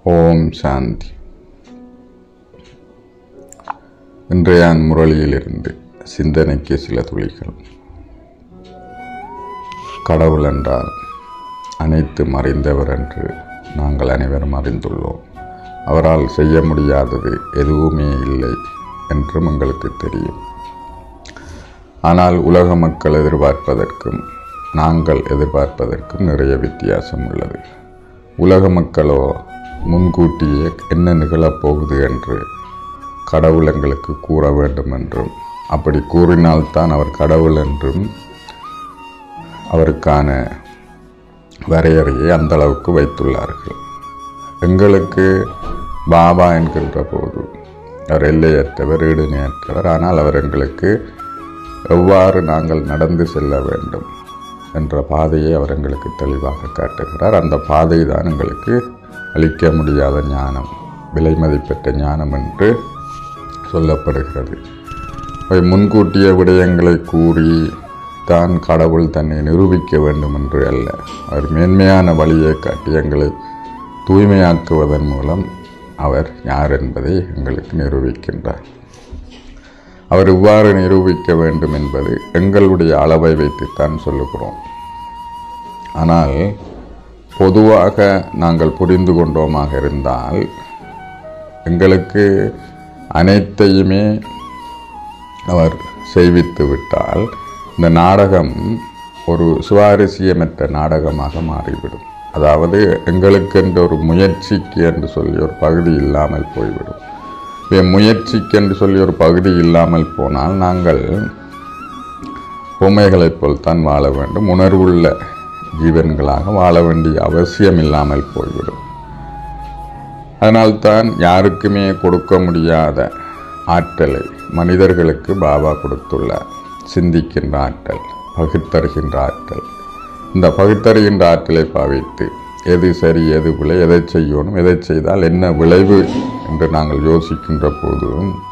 ஓம் சாந்தி இன்றைய முரளியிலிருந்து சிந்தனைக்கு சில துளிகள் கடவுள் என்றால் அனைத்து அறிந்தவர் என்று நாங்கள் அனைவரும் அறிந்துள்ளோம் அவரால் செய்ய முடியாதது எதுவுமே இல்லை என்றும் எங்களுக்கு தெரியும் ஆனால் உலக மக்கள் எதிர்பார்ப்பதற்கும் நாங்கள் எதிர்பார்ப்பதற்கும் நிறைய வித்தியாசம் உள்ளது உலக மக்களோ முன்கூட்டியே என்ன நிகழப்போகுது என்று கடவுள் எங்களுக்கு கூற வேண்டும் என்றும் அப்படி கூறினால்தான் அவர் கடவுள் என்றும் அவருக்கான வரையறையை அந்த அளவுக்கு வைத்துள்ளார்கள் எங்களுக்கு பாபா என்கின்ற போது அவர் எல்லையற்றவர் ஈடுணையற்றவர் ஆனால் அவர் எங்களுக்கு எவ்வாறு நாங்கள் நடந்து செல்ல வேண்டும் என்ற பாதையை அவர் எங்களுக்கு தெளிவாக காட்டுகிறார் அந்த பாதை தான் எங்களுக்கு அளிக்க முடியாத ஞானம் விலை மதிப்பெற்ற ஞானம் என்று சொல்லப்படுகிறது அவை முன்கூட்டிய விடயங்களை கூறி தான் கடவுள் தன்னை நிரூபிக்க வேண்டும் என்று அல்ல அவர் மேன்மையான வழியை காட்டி எங்களை தூய்மையாக்குவதன் மூலம் அவர் யார் என்பதை எங்களுக்கு நிரூபிக்கின்றார் அவர் இவ்வாறு நிரூபிக்க வேண்டும் என்பது எங்களுடைய அளவை வைத்துத்தான் சொல்லுகிறோம் ஆனால் பொதுவாக நாங்கள் புரிந்து கொண்டோமாக இருந்தால் எங்களுக்கு அனைத்தையுமே அவர் செய்வித்து விட்டால் இந்த நாடகம் ஒரு சுவாரஸ்யமற்ற நாடகமாக மாறிவிடும் அதாவது எங்களுக்கென்று ஒரு முயற்சிக்கு என்று சொல்லி ஒரு பகுதி இல்லாமல் போய்விடும் இப்போ முயற்சிக்கு என்று சொல்லி ஒரு பகுதி இல்லாமல் போனால் நாங்கள் பொம்மைகளைப் போல் தான் வாழ வேண்டும் உணர்வுள்ள ஜீவன்களாக வாழ வேண்டிய அவசியம் இல்லாமல் போய்விடும் அதனால்தான் யாருக்குமே கொடுக்க முடியாத ஆற்றலை மனிதர்களுக்கு பாபா கொடுத்துள்ளார் சிந்திக்கின்ற ஆற்றல் பகுத்தறிகின்ற ஆற்றல் இந்த பகுத்தறிகின்ற ஆற்றலை பாவித்து எது சரி எது பிழை எதை செய்யணும் எதை செய்தால் என்ன விளைவு என்று நாங்கள் யோசிக்கின்ற போது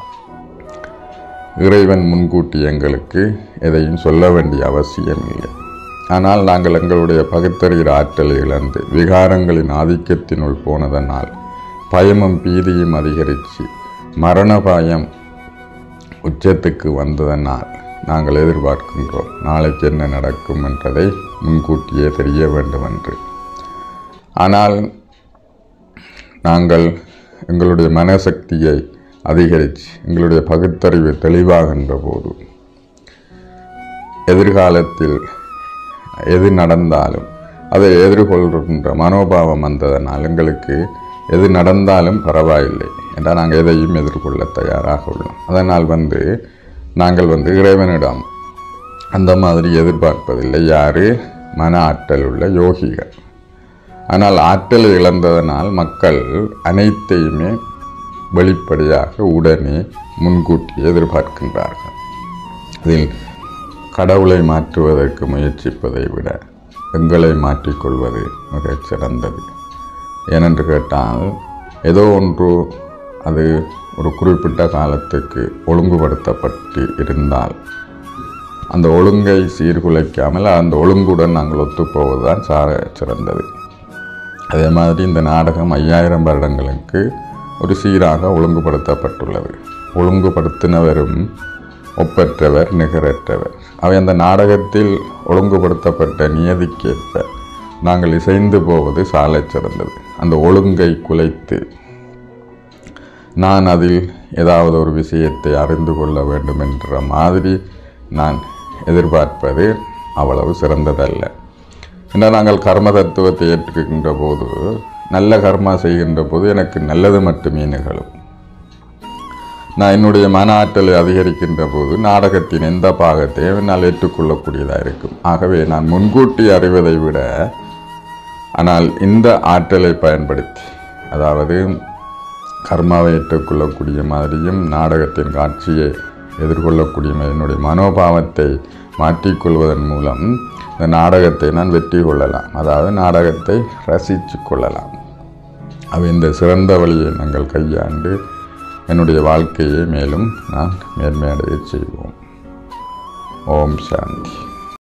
இறைவன் முன்கூட்டி எங்களுக்கு எதையும் சொல்ல வேண்டிய அவசியம் இல்லை ஆனால் நாங்கள் எங்களுடைய பகுத்தறிகிற ஆற்றலை இழந்து விகாரங்களின் ஆதிக்கத்தினுள் போனதனால் பயமும் பீதியும் அதிகரித்து மரண பாயம் உச்சத்துக்கு வந்ததனால் நாங்கள் எதிர்பார்க்கின்றோம் நாளைக்கு என்ன நடக்கும் என்றதை முன்கூட்டியே தெரிய வேண்டும் என்று ஆனால் நாங்கள் எங்களுடைய மனசக்தியை அதிகரித்து எங்களுடைய பகுத்தறிவு தெளிவாகின்ற போது எதிர்காலத்தில் எது நடந்தாலும் அதை எதிர்கொள்கின்ற மனோபாவம் வந்ததனால் எங்களுக்கு எது நடந்தாலும் பரவாயில்லை என்றால் நாங்கள் எதையும் எதிர்கொள்ள தயாராக உள்ளோம் அதனால் வந்து நாங்கள் வந்து இறைவனிடம் அந்த மாதிரி எதிர்பார்ப்பதில்லை யார் மன ஆற்றல் உள்ள யோகிகள் ஆனால் ஆற்றலை இழந்ததனால் மக்கள் அனைத்தையுமே வெளிப்படையாக உடனே முன்கூட்டி எதிர்பார்க்கின்றார்கள் இதில் கடவுளை மாற்றுவதற்கு முயற்சிப்பதை விட எங்களை மாற்றிக்கொள்வது மிகச் சிறந்தது ஏனென்று கேட்டால் ஏதோ ஒன்று அது ஒரு குறிப்பிட்ட காலத்துக்கு ஒழுங்குபடுத்தப்பட்டு இருந்தால் அந்த ஒழுங்கை சீர்குலைக்காமல் அந்த ஒழுங்குடன் நாங்கள் ஒத்துப்போவது தான் சார சிறந்தது அதே மாதிரி இந்த நாடகம் ஐயாயிரம் வருடங்களுக்கு ஒரு சீராக ஒழுங்குபடுத்தப்பட்டுள்ளது ஒழுங்குபடுத்தினவரும் ஒப்பற்றவர் நிகரற்றவர் அவை அந்த நாடகத்தில் ஒழுங்குபடுத்தப்பட்ட நியதிக்கேற்ப நாங்கள் இசைந்து போவது சாலை சிறந்தது அந்த ஒழுங்கை குலைத்து நான் அதில் ஏதாவது ஒரு விஷயத்தை அறிந்து கொள்ள வேண்டும் என்ற மாதிரி நான் எதிர்பார்ப்பது அவ்வளவு சிறந்ததல்ல ஏன்னா நாங்கள் கர்ம தத்துவத்தை ஏற்றுக்கின்ற போது நல்ல கர்மா செய்கின்ற போது எனக்கு நல்லது மட்டுமே நிகழும் நான் என்னுடைய மன ஆற்றலை அதிகரிக்கின்ற போது நாடகத்தின் எந்த பாகத்தையும் என்னால் ஏற்றுக்கொள்ளக்கூடியதாக இருக்கும் ஆகவே நான் முன்கூட்டி அறிவதை விட ஆனால் இந்த ஆற்றலை பயன்படுத்தி அதாவது கர்மாவை ஏற்றுக்கொள்ளக்கூடிய மாதிரியும் நாடகத்தின் காட்சியை எதிர்கொள்ளக்கூடிய என்னுடைய மனோபாவத்தை மாற்றிக்கொள்வதன் மூலம் இந்த நாடகத்தை நான் வெற்றி கொள்ளலாம் அதாவது நாடகத்தை ரசித்து கொள்ளலாம் அவை இந்த சிறந்த வழியை நாங்கள் கையாண்டு என்னுடைய வாழ்க்கையை மேலும் நான் மேன்மையடைய செய்வோம் ஓம் சாந்தி